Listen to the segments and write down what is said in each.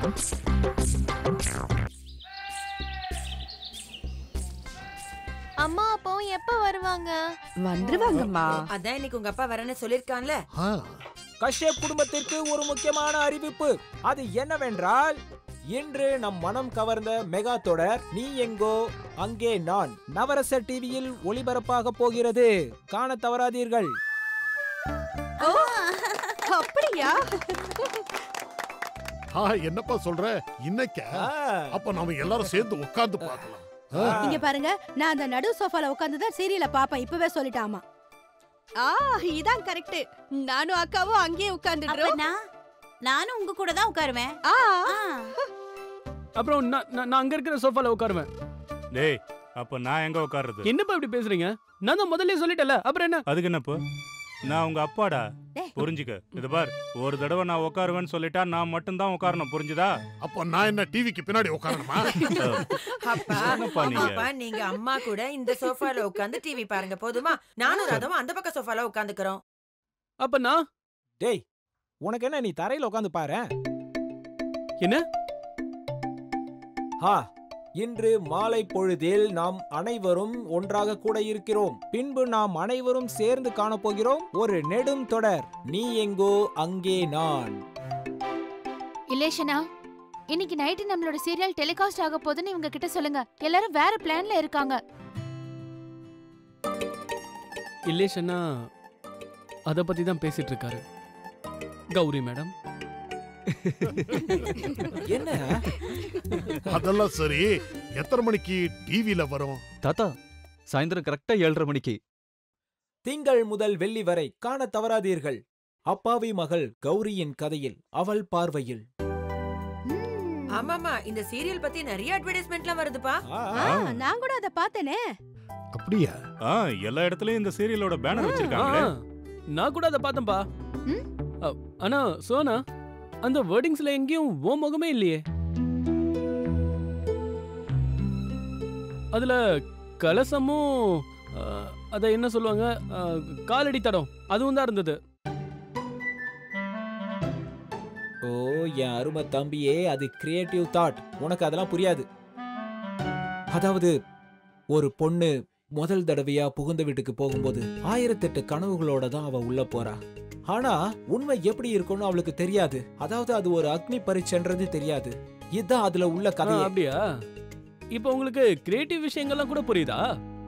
அம்மா அப்பாவும் எப்ப வருவாங்க வந்துருவாங்கம்மா அதான் இன்னைக்கு உங்க அப்பா வரேன்னு சொல்லிருக்கான்ல ஆ, கஷ்யப் குடும்பத்திற்கு ஒரு முக்கியமான அறிவிப்பு அது என்னவென்றால் இன்று நம் மனம் கவர்ந்த மெகா தொடர் நீ எங்கோ அங்கே நான் நவரச டிவியில் ஒளிபரப்பாக போகிறது காண தவறாதீர்கள் அப்படியா ஆ, என்னப்பா சொல்ற இன்னைக்கா ஆ. அப்ப நாம எல்லாரும் சேர்ந்து உட்கார்ந்து பார்க்கலாம் ஆ, இங்க பாருங்க நான் அந்த நடு சோஃபால உட்கார்ந்து தான் சீரியல பாப்பேன் இப்பவே சொல்லிட்டாமா ஆ இதான் கரெக்ட் நானும் அக்காவும் அங்கேயே உட்கார்ந்துடுறோம் நானும் உங்க கூட தான் உட்காருவேன் ஆ அப்புறம் நான் நான் நான் அங்க இருக்கிற சோஃபால உட்காருவேன் டேய் அப்ப நான் எங்க உட்கார்றது என்னப்பா இப்படி பேசுறீங்க நான் தான் முதல்ல சொல்லிட்டேன்ல அப்புறம் என்ன அதுக்கு என்னப்போ நான் உங்க அப்பாடா டேய். புரிஞ்சுக்க இது பார் ஒரு தடவை நான் உட்காருவேன்னு சொல்லிட்டா நான் மட்டும்தான் உட்காரணும் புரிஞ்சுதா அப்ப நான் என்ன டிவிக்கு பின்னாடி உட்காரணுமா அப்பா என்னப்பா நீங்க? அப்பா நீங்க அம்மா கூட இந்த சோஃபால உட்கார்ந்து டிவி பாருங்க போதுமா நானும் ராதவும் அந்த பக்கம் சோஃபால உட்காந்துக்கிறோம் அப்ப நான் டேய் உனக்கு என்ன நீ தரையில உட்காந்து பாரு என்ன? ஹா இன்று மாலை பொழுதில் நாம் அனைவரும் ஒன்றாக கூட இருக்கிறோம் பின்பு நாம் அனைவரும் சேர்ந்து காணப்போகிறோம் ஒரு நெடும் தொடர் நீ எங்கோ அங்கே நான் இலேஷனா இன்னைக்கு நைட்டு நம்மளோட சீரியல் டெலிகாஸ்ட் ஆக போகுதுன்னு இவங்க கிட்ட சொல்லுங்க எல்லாரும் வேற பிளான்ல இருக்காங்க இல்லேஷன்னா அத பத்தி தான் பேசிட்டு இருக்காரு கௌரி மேடம் என்ன அதெல்லாம் சரி எத்தனை மணிக்கு டிவில வரும் தாத்தா சாயந்தரம் கரெக்டா ஏழரை மணிக்கு திங்கள் முதல் வெள்ளி வரை காண தவறாதீர்கள் அப்பாவி மகள் கௌரியின் கதையில் அவள் பார்வையில் ஆமாமா இந்த சீரியல் பத்தி நிறைய அட்வர்டைஸ்மெண்ட்லாம் வருதுப்பா ஆ, ஆ, நான் கூட அத பார்த்தேனே அப்படியா ஆ எல்லா இடத்துலயும் இந்த சீரியலோட பேனர் ஆ, வச்சிருக்காங்க நான் கூட அதை பார்த்தேன்பா ம்? அ- ஆனா சோனா அந்த வேர்டிங்ஸ்ல எங்கேயும் ஓ முகமே இல்லையே அதுல கலசமும் அ, அத என்ன சொல்லுவாங்க அ, காலடி தடம் அதுவும் தான் இருந்தது ஓ என் அருமை தம்பியே அது கிரியேட்டிவ் தாட் உனக்கு அதெல்லாம் புரியாது அதாவது ஒரு பொண்ணு முதல் தடவையா புகுந்த வீட்டுக்கு போகும்போது ஆயிரத்தெட்டு கனவுகளோட தான் அவ உள்ள போறா ஆனா உண்மை எப்படி இருக்கும்னு அவளுக்கு தெரியாது அதாவது அது ஒரு அக்னி பரீட்சைன்றது தெரியாது இதுதான் அதுல உள்ள ஆ, கதை அப்படியா இப்போ உங்களுக்கு கிரியேட்டிவ் விஷயங்கள்லாம் கூட புரியுதா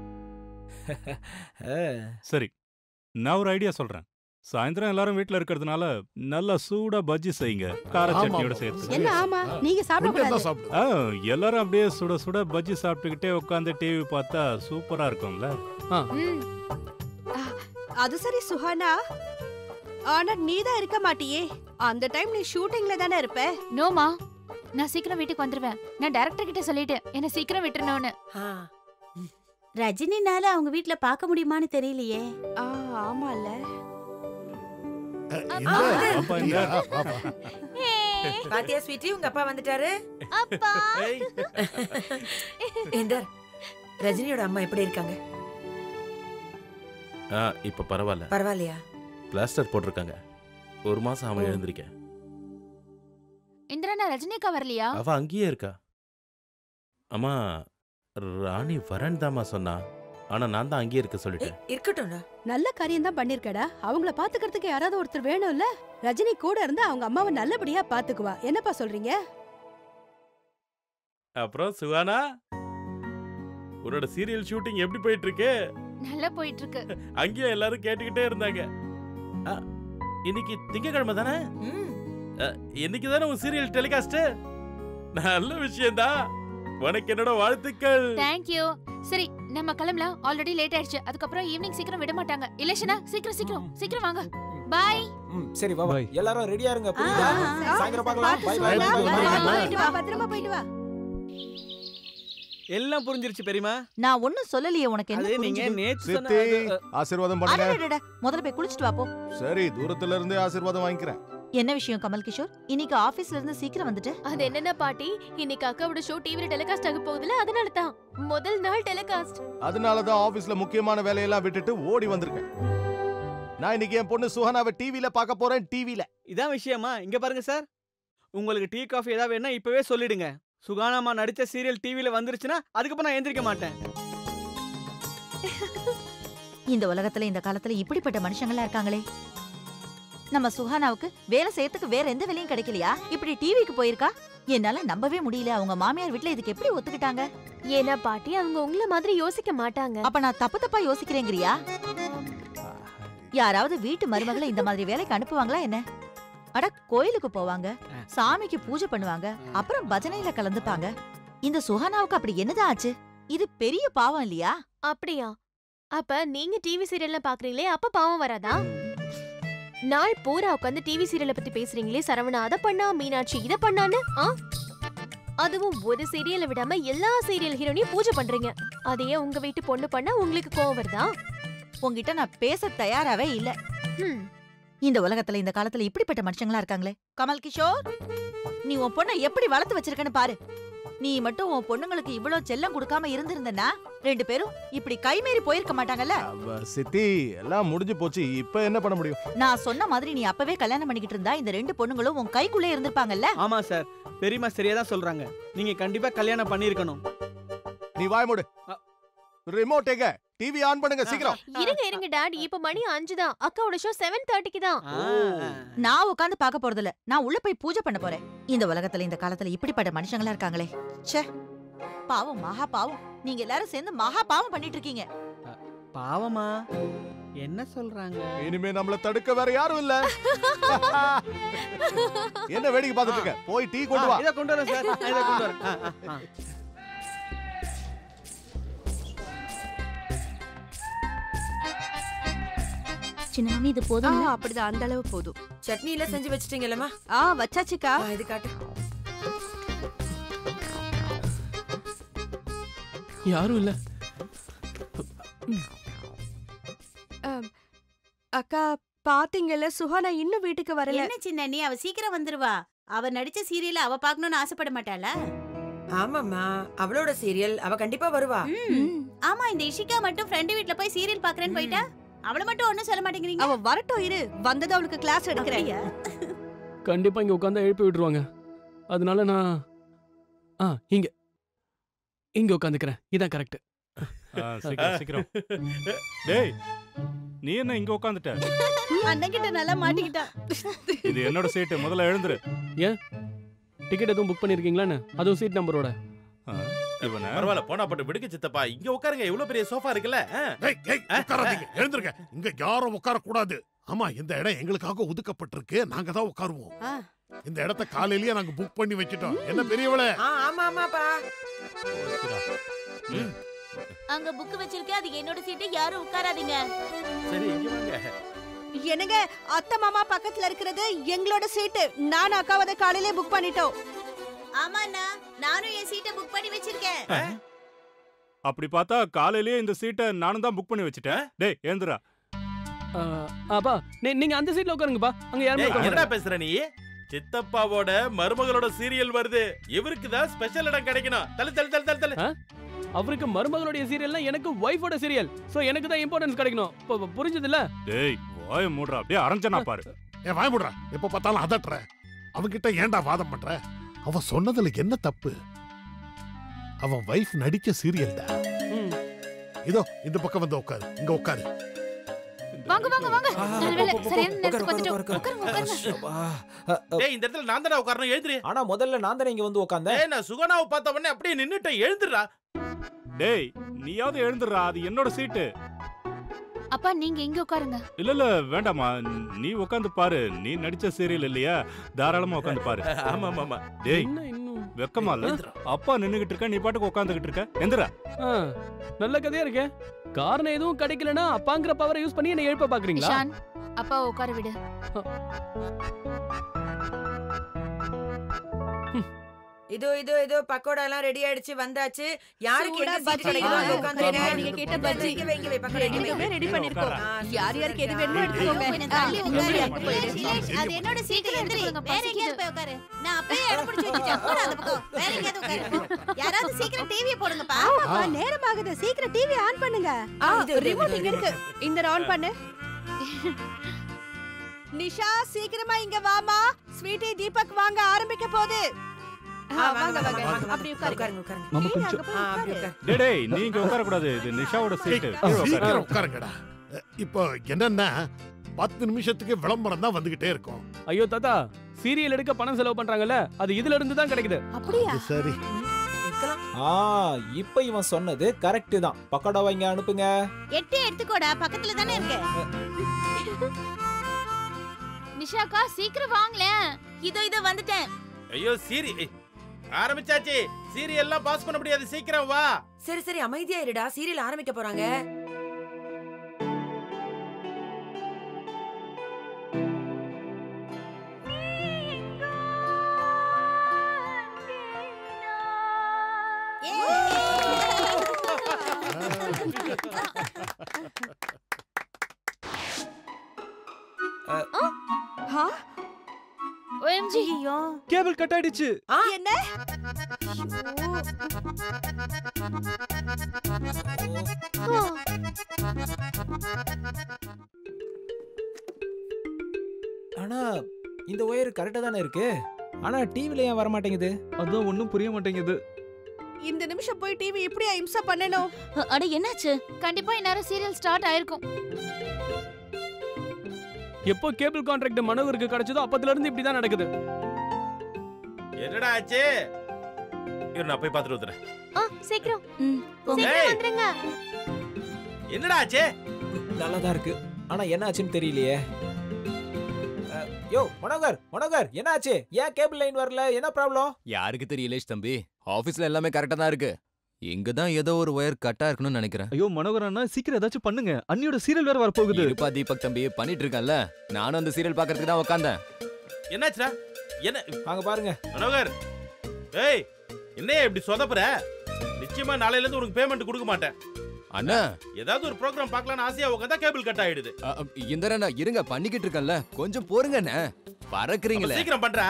சரி நான் ஒரு ஐடியா சொல்றேன் சாயந்தரம் எல்லாரும் வீட்ல இருக்கிறதுனால நல்லா சூடா பஜ்ஜி செய்யுங்க கார ஆமா, சட்னியோட ஆமா. சேர்த்து என்ன ஆமா நீங்க சாப்பிட கொஞ்சம் கூடாது தான் சாப்பிடு ஆ, எல்லாரும் அப்படியே சுட சுட பஜ்ஜி சாப்பிட்டுக்கிட்டே உட்காந்து டிவி பார்த்தா சூப்பரா இருக்கும்ல ம் அது சரி சுஹானா ஆனா நீ தான் இருக்க மாட்டியே அந்த டைம் நீ ஷூட்டிங்ல தானே இருப்ப நோமா நான் சீக்கிரம் வீட்டுக்கு வந்துருவேன் நான் டைரக்டர் கிட்ட சொல்லிட்டேன் என்ன சீக்கிரம் விட்டுறணும்னு ஆ, ரஜினினால அவங்க வீட்ல பார்க்க முடியுமான்னு தெரியலையே ஆ ஆமால இந்த அப்பா இந்த அப்படியா? வா, வா. பாத்தியா ஸ்வீட்டி உங்க அப்பா வந்துட்டாரு அப்பா இந்தர் ரஜினியோட அம்மா எப்படி இருக்காங்க ஆ இப்ப பரவாயில்ல பரவாயில்லையா பிளாஸ்டர் போட்டிருக்காங்க ஒரு மாசம் அவன் ஓ. எழுந்திருக்க இந்திரா நான் ரஜினிகா வரலையா அவ அங்கேயே இருக்கா அம்மா ராணி வரேன்னு தாம்மா சொன்னா ஆனா நான் தான் அங்கேயே இருக்க ஏய், சொல்லிட்டேன் இருக்கட்டும்டா நல்ல காரியம் தான் பண்ணிருக்கடா அவங்கள பாத்துக்கிறதுக்கு யாராவது ஒருத்தர் வேணும்ல ரஜினி கூட இருந்து அவங்க அம்மாவை நல்லபடியா பாத்துக்குவா என்னப்பா சொல்றீங்க அப்புறம் சுகானா உன்னோட சீரியல் ஷூட்டிங் எப்படி போயிட்டு இருக்கு நல்லா போயிட்டு இருக்கு அங்கேயும் எல்லாரும் கேட்டுக்கிட்டே இருந்தாங்க ஆ, இன்னைக்கு திங்கக்கிழமை தானே ம் இன்னைக்கு தானே உன் சீரியல் டெலிகாஸ்ட் நல்ல விஷயம்தான் உனக்கு என்னோட வாழ்த்துக்கள் தேங்க் யூ சரி நம்ம கிளம்பலாம் ஆல்ரெடி லேட் ஆயிடுச்சு அதுக்கப்புறம் ஈவினிங் சீக்கிரம் விட மாட்டாங்க இல்லஷனா சீக்கிரம் சீக்கிரம் சீக்கிரம் வாங்க பாய் ம், சரி வா வா. Bye. எல்லாரும் ரெடியா இருங்க புரியுதா ஆ, ஆ. சாயந்தரம் பார்க்கலாம் bye Suvana. Bye Bye, bye, bye. போயிட்டு வா பத்திரமா போயிட்டு வா எல்லாம் புரிஞ்சிருச்சு பெரியமா நான் ஒண்ணும் சொல்லலையே உனக்கு அது என்ன நீங்க புரிஞ்சுது? நேத்து சொன்ன சித்தி அது, ஆசீர்வாதம் பண்ணுங்க அடடடட, முதல்ல போய் குளிச்சிட்டு வா போ சரி தூரத்துல இருந்தே ஆசீர்வாதம் வாங்கிக்கிறேன் என்ன விஷயம் கமல் கிஷோர் இன்னைக்கு ஆபீஸ்ல இருந்து சீக்கிரம் வந்துட்டு அது என்னன்னா பாட்டி இன்னைக்கு அக்காவோட ஷோ டிவில டெலிகாஸ்ட் ஆக போகுதுல அதனால தான் முதல் நாள் டெலிகாஸ்ட் அதனாலதான் ஆபீஸ்ல முக்கியமான வேலையெல்லாம் விட்டுட்டு ஓடி வந்திருக்கேன் நான் இன்னைக்கு என் பொண்ணு சுஹனாவை டிவில பார்க்க போறேன் டிவில இதான் விஷயமா இங்க பாருங்க சார் உங்களுக்கு டீ காஃபி ஏதாவது வேணா இப்பவே சொல்லிடுங்க சுகானாமா நடிச்ச சீரியல் டிவில வந்துருச்சுன்னா அதுக்கப்புறம் நான் எந்திரிக்க மாட்டேன் இந்த உலகத்துல இந்த காலத்துல இப்படிப்பட்ட மனுஷங்களா இருக்காங்களே நம்ம சுஹானாவுக்கு வேலை செய்யறதுக்கு வேற எந்த வேலையும் கிடைக்கலையா இப்படி டிவிக்கு போயிருக்கா என்னால நம்பவே முடியல அவங்க மாமியார் வீட்ல இதுக்கு எப்படி ஒத்துக்கிட்டாங்க ஏன்னா பாட்டி அவங்க உங்கள மாதிரி யோசிக்க மாட்டாங்க அப்ப நான் தப்பு தப்பா யோசிக்கிறேங்கிறியா யாராவது வீட்டு மருமகளை இந்த மாதிரி வேலைக்கு அனுப்புவாங்களா என்ன அட கோயிலுக்கு போவாங்க சாமிக்கு பூஜை பண்ணுவாங்க அப்புறம் பஜனையில கலந்துப்பாங்க இந்த சுஹானாவுக்கு அப்படி என்னதான் ஆச்சு இது பெரிய பாவம் இல்லையா அப்படியா அப்ப நீங்க டிவி சீரியல்லாம் பாக்குறீங்களே அப்ப பாவம் வராதா நாள் பூரா உட்காந்து டிவி சீரியலை பத்தி பேசுறீங்களே சரவணா அத பண்ணா மீனாட்சி இத பண்ணான்னு ஆ அதுவும் ஒரு சீரியலை விடாம எல்லா சீரியல் ஹீரோனையும் பூஜை பண்றீங்க அதையே உங்க வீட்டு பொண்ணு பண்ணா உங்களுக்கு கோவம் வருதா உன்கிட்ட நான் பேச தயாராவே இல்ல ஹம். இந்த உலகத்துல இந்த காலத்துல இப்படிப்பட்ட மனுஷங்களா இருக்காங்களே கமல் கிஷோர் நீ உன் பொண்ணை எப்படி வளர்த்து வச்சிருக்கன்னு பாரு நீ மட்டும் உன் பொண்ணுங்களுக்கு இவ்ளோ செல்லம் கொடுக்காம இருந்திருந்தனா ரெண்டு பேரும் இப்படி கைமீறி போயிருக்க மாட்டாங்கல்ல அவ சித்தி எல்லாம் முடிஞ்சு போச்சு இப்ப என்ன பண்ண முடியும் நான் சொன்ன மாதிரி நீ அப்பவே கல்யாணம் பண்ணிக்கிட்டு இருந்தா இந்த ரெண்டு பொண்ணுங்களும் உன் கைக்குள்ளே இருந்திருப்பாங்கல்ல ஆமா சார் பெரியம்மா சரியா தான் சொல்றாங்க நீங்க கண்டிப்பா கல்யாணம் பண்ணிருக்கணும் நீ வாய் மூடு ரிமோட் எங்க டிவி ஆன் பண்ணுங்க சீக்கிரம் இருங்க இருங்க டாடி இப்ப மணி அஞ்சு தான் அக்காவோட ஷோ செவன் தேர்ட்டிக்கு தான் நான் உட்கார்ந்து பார்க்க போறதில்ல நான் உள்ள போய் பூஜை பண்ண போறேன் இந்த உலகத்துல இந்த காலத்துல இப்படிப்பட்ட மனுஷங்களா இருக்காங்களே ச்சே பாவம் மகா பாவம் நீங்க எல்லாரும் சேர்ந்து மகா பாவம் பண்ணிட்டு இருக்கீங்க பாவமா என்ன சொல்றாங்க இனிமே நம்மள தடுக்க வேற யாரும் இல்ல என்ன வேடிக்கை பார்த்துட்டு இருக்க போய் டீ கொண்டு வா இத கொண்டு வரேன் சார் நான் இத கொண்டு வரேன் ஆ, ஆ, ஆ. சின்ன மாமி இது போதும் அப்படிதான் அந்த அளவு போதும் சட்னி எல்லாம் செஞ்சு வச்சிட்டீங்களம்மா ஆ வச்சாச்சுக்கா இது காட்டு யாரும் இல்ல அம், அக்கா பாத்தீங்கல்ல சுஹானா இன்னும் வீட்டுக்கு வரல என்ன சின்ன நீ அவ சீக்கிரம் வந்துருவா அவ நடிச்ச சீரியல அவ பாக்கணும்னு ஆசைப்பட மாட்டாளா ஆமாம்மா அவளோட சீரியல் அவ கண்டிப்பா வருவா ம். ஆமா இந்த இஷிகா மட்டும் ஃப்ரெண்டு வீட்ல போய் சீரியல் பாக்குறேன்னு போயிட்டா அவள மட்டும் ஒண்ணும் சொல்ல மாட்டேங்கிறீங்க அவ வரட்டும் இரு வந்தது அவளுக்கு கிளாஸ் எடுக்கிறேன் கண்டிப்பா இங்க உட்காந்து எழுப்பி விட்டுருவாங்க அதனால நான் ஆ இங்க இங்க உட்காந்துக்கிறேன் இதான் கரெக்ட் ஆ, சீக்கிரம் சீக்கிரம் டேய் நீ என்ன இங்க உட்காந்துட்ட அண்ணன் கிட்ட நல்லா மாட்டிக்கிட்டா இது என்னோட சீட்டு முதல்ல எழுந்துரு ஏன் டிக்கெட் எதுவும் புக் பண்ணிருக்கீங்களான்னு அதுவும் சீட் நம்பரோட இவன பரவாயில்ல போனா பட்டு விடுங்க சித்தப்பா இங்க உட்காருங்க இவ்வளவு பெரிய சோஃபா இருக்குல்ல ஆ. ஏய், ஏய், உட்காராதீங்க எழுந்திருங்க இங்க யாரும் உட்கார கூடாது ஆமா இந்த இடம் எங்களுக்காக ஒதுக்கப்பட்டிருக்கு நாங்க தான் உட்காருவோம் இந்த இடத்த காலையிலேயே நாங்க புக் பண்ணி வச்சிட்டோம் என்ன பெரியவளே ஆ ஆமா ஆமாப்பா அங்க புக் வச்சிருக்கேன் அது என்னோட சீட்டு யாரும் உட்காராதீங்க சரி இங்க வாங்க என்னங்க அத்தை மாமா பக்கத்துல இருக்கிறது எங்களோட சீட்டு நான் அக்காவத காலையிலே புக் பண்ணிட்டோம் ஆமாண்ணா நானும் என் சீட்டை புக் பண்ணி வச்சிருக்கேன் அப்படி பார்த்தா காலையிலேயே இந்த சீட்டை நானும் தான் புக் பண்ணி வச்சுட்டேன் டேய் ஏந்திரா அப்பா நீ- நீங்க அந்த சீட்ல உட்காருங்கப்பா அங்க யாருமே ஏய், உட்கார என்னடா மாட்டாங்க. பேசுற நீ சித்தப்பாவோட மருமகளோட சீரியல் வருது இவருக்கு தான் ஸ்பெஷல் இடம் கிடைக்கணும் தள்ளு தள்ளு தள்ளு தள்ளு தள்ளு ஆ? அவருக்கு மருமகளுடைய சீரியல்னா எனக்கு ஒய்ஃபோட சீரியல் சோ எனக்கு தான் இம்பார்ட்டன்ஸ் கிடைக்கணும் இப்போ- இப்போ புரிஞ்சதுல டேய் வாய மூடுறா அப்படியே அரைஞ்சனா பாரு ஏன் வாய முடுறா எப்ப பார்த்தாலும் அதட்டுற அவன்கிட்ட ஏன்டா வாதம் பண்ற அவன் சொன்னதுல என்ன தப்பு அவன் வைஃப் நடிச்ச சீரியல்டா இதோ இந்த பக்கம் வந்து உட்காரு இங்க உட்காரு வாங்க வாங்க வாங்க நல்லவேளை சரியான நேரத்துக்கு வந்துட்டோம் உட்காருங்க உட்காருங்க டேய் இந்த இடத்துல நான் தானே உட்காரணும் எழுந்துரு ஆனா முதல்ல நான் தானே இங்க வந்து உட்காந்தேன் ஏய் நான் சுகனாவை பார்த்த உடனே அப்படியே நின்னுட்டேன் எழுந்துடா டேய் நீயாவது எழுந்துடுறா அது என்னோட சீட்டு அப்பா நீங்க இங்க உட்காருங்க இல்ல இல்ல வேண்டாமா நீ உட்காந்து பாரு நீ நடிச்ச சீரியல் இல்லையா தாராளமா உட்காந்து பாரு ஆமா ஆமா ஆமா டேய் என்ன இன்னும் வெக்கமா இல்ல அப்பா நின்னுகிட்டு இருக்க நீ பாட்டுக்கு உட்காந்துகிட்டு இருக்க எந்திரா ஆ, நல்ல கதையா இருக்கே காரணம் எதுவும் கிடைக்கலனா அப்பாங்கிற பவரை யூஸ் பண்ணி என்ன எழுப்ப பாக்குறீங்களா இஷான் அப்பா உட்கார விடு இதோ இதோ இதோ பக்கோடா எல்லாம் ரெடி ஆயிடுச்சு வந்தாச்சு யாருக்கு சூடா எங்க சீட் பஜ்ஜி. கிடைக்குதோ அங்க ஆ, உட்காந்துருங்க நீங்க கேட்ட பஜ்ஜி. இங்க வை, இங்க வை, பக்கோடா இங்க வை. ரெண்டுமே ரெடி பண்ணிருக்கோம் யார் யாருக்கு எது வேணுமோ எடுத்துக்கோங்க கொஞ்சம் தள்ளி ஆ, உட்காரு. அங்க போயிடு. இலேஷ், அது என்னோட சீட்டு எந்திரி வேற எங்கேயாவது போய் உட்காரு நான் அப்பயே இடம் பிடிச்சு வச்சுட்டேன் போடா அந்த பக்கம் வேற எங்கேயாவது உட்காரு போ. யாராவது சீக்கிரம் டிவியை போடுங்கப்பா ஆமாப்பா நேரம் ஆகுது சீக்கிரம் டிவி ஆன் பண்ணுங்க ஆ, இது, இது, ரிமோட் இது, இங்க இருக்கு இந்த ஆன் பண்ணு நிஷா சீக்கிரமா இங்க வாமா ஸ்வீட்டி தீபக் வாங்க ஆரம்பிக்க போகுது ஆ, வாங்க, வாங்க, வாங்க. அப்படி உட்காருங்க உட்காருங்க, உட்காருங்க. மாமா, ஏய், கொஞ்சம். அங்க போய் ஆ, அப்படி உட்காரு. டேய், டேய் நீங்க உட்கார கூடாது இது நிஷாவோட சீட்டு சீக்கிரம் உட்காருங்கடா இப்போ என்னன்னா பத்து நிமிஷத்துக்கு விளம்பரம் தான் வந்துகிட்டே இருக்கும் ஐயோ தாத்தா சீரியல் எடுக்க பணம் செலவு பண்றாங்கல்ல அது இதுல இருந்து தான் கிடைக்குது அப்படியா அது சரி ஆ இப்ப இவன் சொன்னது கரெக்ட் தான் பக்கோடாவை இங்க அனுப்புங்க எட்டு எடுத்துக்கோடா பக்கத்துல தானே இருக்கு நிஷாக்கா சீக்கிரம் வாங்களேன் இதோ இதோ வந்துட்டேன் ஐயோ சீரி ஏய், ஆரம்பிச்சாச்சு சீரியல்லாம் பாஸ் பண்ண முடியாது சீக்கிரம் வா சரி சரி அமைதியா இருடா சீரியல் ஆரம்பிக்க போறாங்க OMG கேபிள் கட் ஆயிடுச்சு என்ன ஆனா இந்த ஒயர் கரெக்டா தானே இருக்கு ஆனா டிவில ஏன் வர மாட்டேங்குது அதான் ஒண்ணும் புரிய மாட்டேங்குது இந்த நிமிஷம் போய் டிவி இப்படியா இம்சா பண்ணணும் அட என்னாச்சு கண்டிப்பா இந்நேரம் சீரியல் ஸ்டார்ட் ஆயிருக்கும் எப்போ கேபிள் கான்ட்ராக்ட் மனோகருக்கு கிடைச்சதோ அப்பத்துல இருந்து இப்படி தான் நடக்குது என்னடா ஆச்சு இரு நான் போய் பார்த்துட்டு வந்துடுறேன் ஆ சீக்கிரம் ஏய். சீக்கிரம் வந்துருங்க என்னடா ஆச்சு நல்லா தான் இருக்கு ஆனா என்ன ஆச்சுன்னு தெரியலையே அஹ், யோ மனோகர் மனோகர் என்ன ஆச்சு ஏன் கேபிள் லைன் வரல என்ன ப்ராப்ளம் யாருக்கு தெரியலேஷ் தம்பி ஆபீஸ்ல எல்லாமே கரெக்டா தான் இருக்கு இங்க தான் ஏதோ ஒரு ஒயர் கட்டா இருக்கணும்னு நினைக்கிறேன் ஐயோ மனோகர் அண்ணா சீக்கிரம் ஏதாச்சும் பண்ணுங்க அண்ணியோட சீரியல் வேற வரப்போகுது இருப்பா தீபக் தம்பி பண்ணிட்டு இருக்கேன்ல நானும் அந்த சீரியல் பாக்குறதுக்கு தான் உட்காந்தேன் என்னாச்சுடா என்ன அங்க பாருங்க மனோகர் ஏய் என்னையா இப்படி சொதப்புற நிச்சயமா நாளையில இருந்து உனக்கு பேமெண்ட் கொடுக்க மாட்டேன் அண்ணா ஏதாவது ஒரு ப்ரோக்ராம் பார்க்கலாம்னு ஆசையா உட்காந்தா கேபிள் கட் ஆயிடுது அ, அ, இந்திரண்ணா இருங்க பண்ணிக்கிட்டு இருக்கேன்ல கொஞ்சம் பொறுங்கண்ணே பறக்குறீங்களே அப்ப சீக்கிரம் பண்ற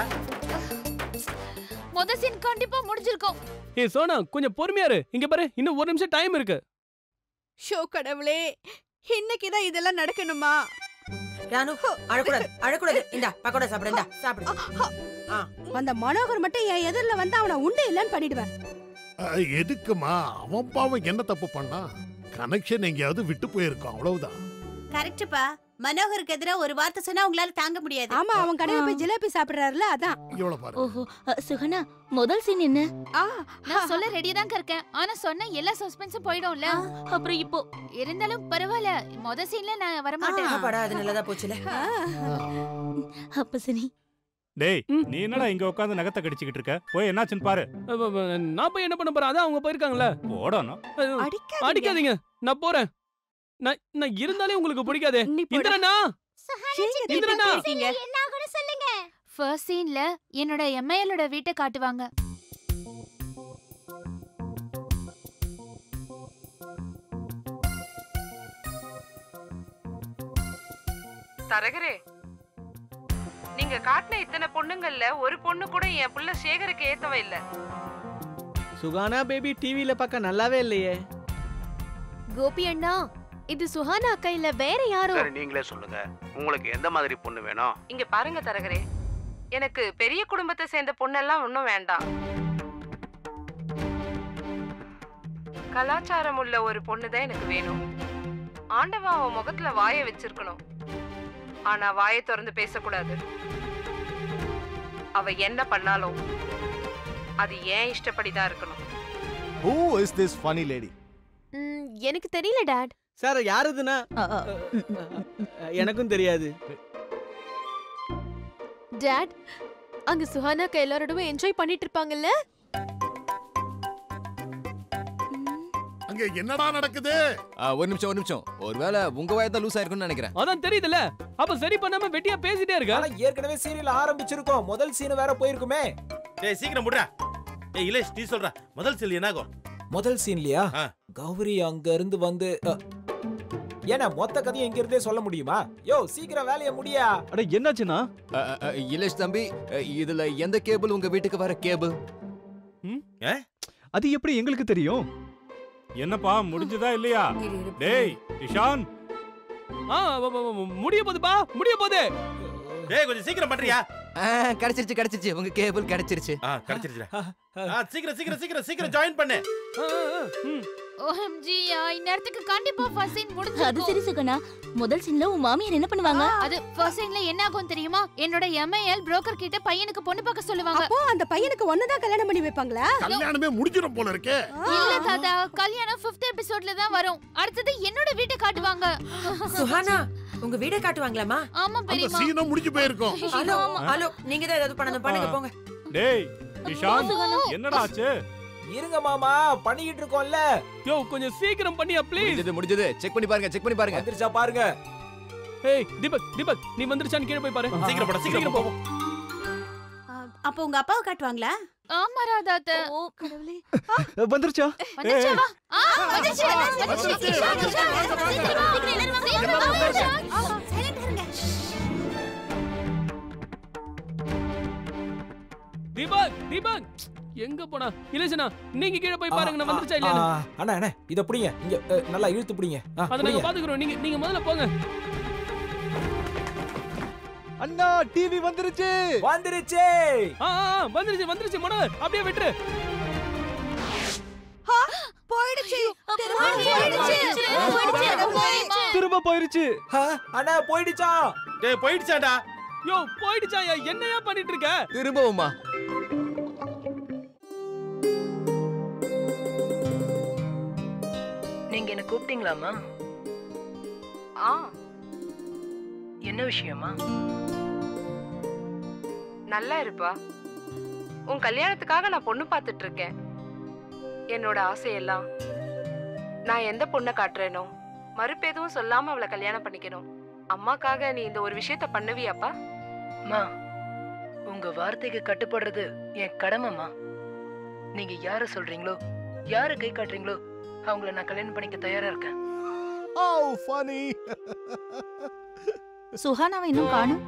முத சீன் கண்டிப்பா முடிஞ்சிருக்கும் ஏய் சோனா கொஞ்சம் பொறுமையா இரு இங்க பாரு இன்னும் ஒரு நிமிஷம் டைம் இருக்கு ஷோ கடவுளே இன்னைக்கு தான் இதெல்லாம் நடக்கணுமா ராணு அழக்கூடாது அழக்கூடாது இந்தா பக்கோடா சாப்பிடு இந்தா சாப்பிடு ஆ அந்த மனோகர் மட்டும் என் எதிரில வந்து அவனை உண்டு இல்லைன்னு பண்ணிடுவேன் அஹ், எதுக்குமா அவன் பாவம் என்ன தப்பு பண்ணா கனெக்ஷன் எங்கேயாவது விட்டு போயிருக்கும் அவ்வளவுதான் கரெக்ட்பா மனோகருக்கு எதிரா ஒரு வார்த்தை சொன்னா உங்களால தாங்க முடியாது ஆமா அவன் கடையில போய் ஜிலேபி சாப்பிடுறாருல அதான் இவ்வளவு பாரு ஓஹோ சுகனா முதல் சீன் என்ன ஆ நான் சொல்ல ரெடியா தான் இருக்கேன் ஆனா சொன்ன எல்லா சஸ்பென்ஸும் போயிடும்ல அப்புறம் இப்போ இருந்தாலும் பரவாயில்ல முத சீன்ல நான் வர மாட்டேன் ஆமாடா அது நல்லதா போச்சுல அப்ப சரி டேய் நீ என்னடா இங்க உட்காந்து நகத்தை கடிச்சுக்கிட்டு இருக்க போய் என்னாச்சுன்னு பாரு அ, அ, அ, நான் போய் என்ன பண்ண போறேன் அதான் அவங்க போயிருக்காங்கல்ல போடணும் அ, அடிக்காதீங்க நான் போறேன் நான் நான் இருந்தாலே உங்களுக்கு பிடிக்காதே இந்திரனா இந்திரனா என்ன கூட சொல்லுங்க ஃபர்ஸ்ட் சீன்ல என்னோட எம்ஐஎலோட வீட்டை காட்டுவாங்க தரகரே நீங்க காட்டின இத்தனை பொண்ணுங்கள்ல ஒரு பொண்ணு கூட என் புள்ள சேகருக்கு ஏத்தவ இல்ல சுகானா பேபி டிவில பார்க்க நல்லாவே இல்லையே கோபி அண்ணா இது சுஹானா அக்கா இல்ல வேற யாரோ சரி நீங்களே சொல்லுங்க உங்களுக்கு எந்த மாதிரி பொண்ணு வேணும் இங்க பாருங்க தரகரே எனக்கு பெரிய குடும்பத்தை சேர்ந்த பொண்ணெல்லாம் ஒன்றும் வேண்டாம் கலாச்சாரம் உள்ள ஒரு பொண்ணு தான் எனக்கு வேணும் ஆண்டவா அவன் முகத்துல வாயை வச்சிருக்கணும் ஆனா வாயை திறந்து பேசக்கூடாது அவ என்ன பண்ணாலும் அது ஏன் இஷ்டப்படி தான் இருக்கணும் who is this funny lady ம், எனக்கு தெரியல டாட் சார் யார் இதுனா எனக்கும் தெரியாது டாட் அங்க சுஹானா அக்கா எல்லாரோடவும் என்ஜாய் பண்ணிட்டு இருப்பாங்கல்ல அங்க என்னடா நடக்குது ஆ, ஒரு நிமிஷம் ஒரு நிமிஷம் ஒருவேளை உங்க வயதான் தான் லூஸ் ஆயிருக்கும்னு நினைக்கிறேன் அதான் தெரியுதுல்ல அப்ப சரி பண்ணாம வெட்டியா பேசிட்டே இருக்க ஆனா ஏற்கனவே சீரியல் ஆரம்பிச்சிருக்கோம் முதல் சீன் வேற போயிருக்குமே டேய் சீக்கிரம் முடுறா ஏய் இலேஷ் நீ சொல்ற முதல் செல் என்னாகும் முதல் சீன்லயா கௌரி அங்க இருந்து வந்து அ, ஏன்னா மொத்த கதையும் இங்க இருந்தே சொல்ல முடியுமா யோ சீக்கிரம் வேலைய முடியா அட என்னாச்சுன்னா அ, அ, அ, இலேஷ் தம்பி அ, இதுல எந்த கேபிள் உங்க வீட்டுக்கு வர கேபிள் அது எப்படி எங்களுக்கு தெரியும் என்னப்பா முடிஞ்சதா இல்லையா டேய் இஷான் ஆ வ- வ- வ- முடிய போகுதுப்பா முடிய போகுது டேய் கொஞ்சம் சீக்கிரம் பண்றியா ஆ, கிடைச்சிருச்சு கிடைச்சிருச்சு உங்க கேபிள் கிடைச்சிருச்சு ஆ கிடைச்சிருச்சுடா ஆ சீக்கிரம் சீக்கிரம் சீக்கிரம் சீக்கிரம் ஜாயின் பண்ணு ஓஎம்ஜி இந்நேரத்துக்கு கண்டிப்பா ஃபர்ஸ்ட் சீன் முடிஞ்சு அது சரி சுகனா முதல் சீன்ல உன் மாமியார் என்ன பண்ணுவாங்க அது ஃபர்ஸ்ட் சீன்ல என்ன ஆகும் தெரியுமா என்னோட எம்ஐஎல் புரோக்கர் கிட்ட பையனுக்கு பொண்ணு பார்க்க சொல்லுவாங்க அப்போ அந்த பையனுக்கு ஒன்னதான் கல்யாணம் பண்ணி வைப்பாங்களா கல்யாணமே முடிஞ்சிடும் போல இருக்கே இல்ல தாத்தா கல்யாணம் 5th எபிசோட்ல தான் வரும் அடுத்தது என்னோட வீட்டை காட்டுவாங்க சுஹானா உங்க வீடை காட்டுவாங்களாமா ஆமா அந்த பெரியமா சீனம் முடிஞ்சு போயிருக்கும் ஹலோ ஹலோ நீங்க தான் ஏதாவது பண்ணணும் பண்ணுங்க போங்க டேய் நிஷாந்த் என்னடா ஆச்சு இருங்க மாமா பண்ணிக்கிட்டு இருக்கோம்ல யோ கொஞ்சம் சீக்கிரம் பண்ணியா ப்ளீஸ் முடிஞ்சது முடிஞ்சது செக் பண்ணி பாருங்க செக் பண்ணி பாருங்க வந்துருச்சா பாருங்க ஏய் தீபக் தீபக் நீ வந்துருச்சான்னு கீழே போய் பாரு சீக்கிரம் போடா, சீக்கிரம் போ. போவோம் அப்போ உங்க அப்பாவை காட்டுவாங்களா ஆமா ராதாத்த ஓ கடவுளே வந்துருச்சா வந்துச்சா ஆ வந்துச்சு வந்துச்சு இஷா இஷா சீக்கிரம் வா சீக்கிரம் வா இஷா சைலண்ட் இருங்க தீபக் தீபக் எங்க போனா இலேசனா நீங்க கீழே போய் பாருங்க நான் வந்துருச்சா இல்லையா ஆ, அண்ணா அண்ணா இத புடிங்க இங்க அ, நல்லா இழுத்து புடிங்க ஆ, அத நாங்க புடிங்க. பாத்துக்கிறோம் நீங்க நீங்க முதல்ல போங்க அண்ணா டிவி வந்துருச்சு வந்துருச்சு ஆ ஆ, ஆ, வந்துருச்சு வந்துருச்சு மனோ அப்படியே விட்டுரு போயிடுச்சு திரும்ப போயிருச்சு அண்ணா போயிடுச்சா டேய் போயிடுச்சாடா யோ போயிடுச்சாயா என்னையா பண்ணிட்டு இருக்க திரும்பவுமா நீங்க என்ன கூப்பிட்டீங்களாமா ஆ என்ன விஷயமா நல்லா இருப்பா உன் கல்யாணத்துக்காக நான் பொண்ணு பார்த்துட்டு இருக்கேன் என்னோட ஆசையெல்லாம் நான் எந்த பொண்ணை காட்டுறேனோ மறுப்பு எதுவும் சொல்லாம அவளை கல்யாணம் பண்ணிக்கணும் அம்மாக்காக நீ இந்த ஒரு விஷயத்த பண்ணுவியாப்பா மா உங்க வார்த்தைக்கு கட்டுப்படுறது என் கடமைமா நீங்க யார சொல்றீங்களோ யார கை காட்டுறீங்களோ அவங்கள நான் கல்யாணம் பண்ணிக்க தயாரா இருக்கேன் ஓ ஃபனி சுஹானாவை இன்னும் காணும்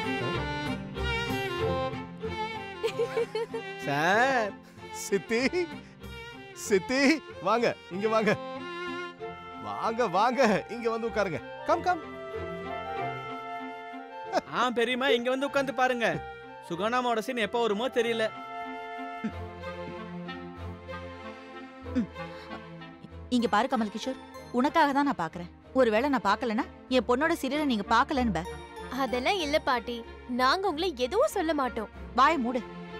சார் சித்தி சித்தி வாங்க இங்க வாங்க வாங்க வாங்க இங்க வந்து உட்காருங்க கம் கம் ஆ பெரியம்மா இங்க வந்து உட்காந்து பாருங்க சுகானாமாவோட சீன் எப்போ வருமோ தெரியல இங்க பாரு கமல் கிஷோர் உனக்காக தான் நான் பாக்குறேன் ஒருவேளை நான் பார்க்கலனா என் பொண்ணோட சீரியலை நீங்க பார்க்கலன்னு பே அதெல்லாம் இல்ல பாட்டி நாங்க உங்களை எதுவும் சொல்ல மாட்டோம் வாய மூடு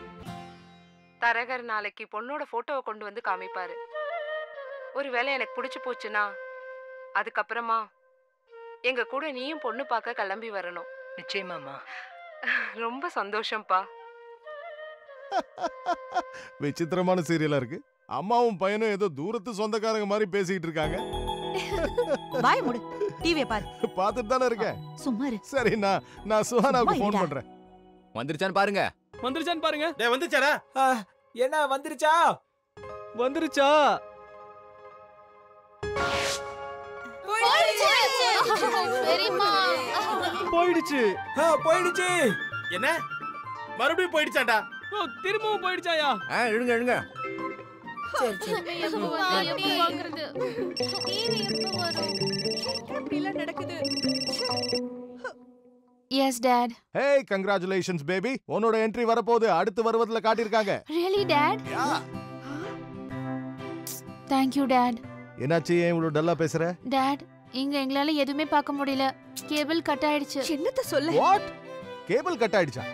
தரகர் நாளைக்கு பொண்ணோட போட்டோவை கொண்டு வந்து காமிப்பாரு ஒருவேளை எனக்கு பிடிச்சு போச்சுன்னா அதுக்கப்புறமா எங்க கூட நீயும் பொண்ணு பார்க்க கிளம்பி வரணும் நிச்சயமாமா ரொம்ப சந்தோஷம்ப்பா விசித்திரமான சீரியலா இருக்கு அம்மாவும் பையனும் ஏதோ தூரத்து சொந்தக்காரங்க மாதிரி பேசிட்டு இருக்காங்க வாய மூடு டிவியை பாரு பார்த்துட்டு தானே இருக்கேன் சும்மா இரு சரி நான் நான் சுஹானாவுக்கு சும்மா ஃபோன் இருடா. பண்றேன் வந்துருச்சான்னு பாருங்க வந்துருச்சான்னு பாருங்க டேய் வந்துச்சாடா என்ன வந்துருச்சா வந்துருச்சா பெரியமா போயிடுச்சு போயிடுச்சு என்ன மறுபடியும் போயிடுச்சாடா ஓ திரும்பவும் போயிடுச்சாயா ஆ இழுங்க இழுங்க சரி சரி எப்போ வந்து எப்போ வாங்குறது டிவி எப்போ வரும் இப்படி எல்லாம் நடக்குது yes dad hey congratulations baby உன்னோட என்ட்ரி வரப்போகுது அடுத்து வருவதுல காட்டியிருக்காங்க really dad thank you dad என்னாச்சு ஏன் இவ்வளவு டல்லா பேசுற டாட் இங்க எங்களால எதுவுமே பார்க்க முடியல கேபிள் கட் ஆயிடுச்சு என்னத்த சொல்ல வாட் கேபிள் கட் ஆயிடுச்சா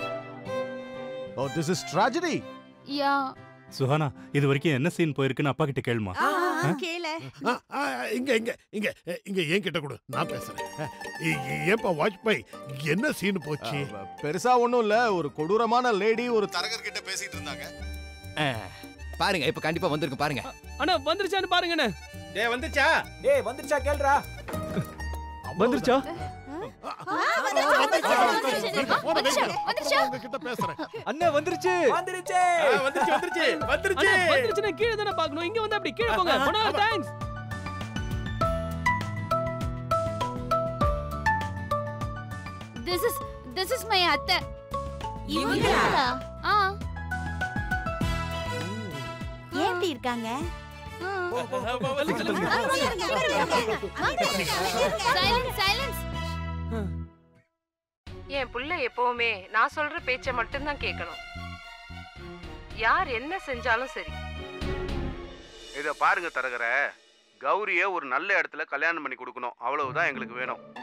oh this is tragedy yeah Suhana இது வரைக்கும் என்ன சீன் போயிருக்குன்னு அப்பா கிட்ட கேளுமா கேள ஆ, ஆ, இங்க இங்க இங்க இங்க ஏன் கிட்ட கொடு நான் பேசுறேன் இ- இ- ஏன்பா வாஜ்பாய் என்ன சீன் போச்சு பெருசா ஒண்ணும் இல்ல ஒரு கொடூரமான லேடி ஒரு தரகர் கிட்ட பேசிட்டு இருந்தாங்க ஆ, பாருங்க இப்ப கண்டிப்பா வந்திருக்கு பாருங்க அண்ணா வந்துருச்சான்னு பாருங்கண்ணே டேய் வந்துச்சா டேய் வந்துருச்சா கேளுடா வந்துருச்சா கிட்ட பேசுறேன் அண்ணா வந்துருச்சு வந்துருச்சு வந்துருச்சு வந்துருச்சு வந்துருச்சு அண்ணா, வந்துருச்சுன்னா கீழே தானே பார்க்கணும் இங்க வந்து அப்படி கீழே போங்க போனா thanks this is this is my அத்தை இவங்களா? ஆ ஏன் இப்படி இருக்காங்க சைலன்ஸ் சைலன்ஸ் என் புள்ள எப்பவுமே நான் சொல்ற பேச்ச மட்டும்தான் கேட்கணும் யார் என்ன செஞ்சாலும் சரி இதை பாருங்க தரகர கௌரிய ஒரு நல்ல இடத்துல கல்யாணம் பண்ணி கொடுக்கணும் அவ்வளவுதான் எங்களுக்கு வேணும்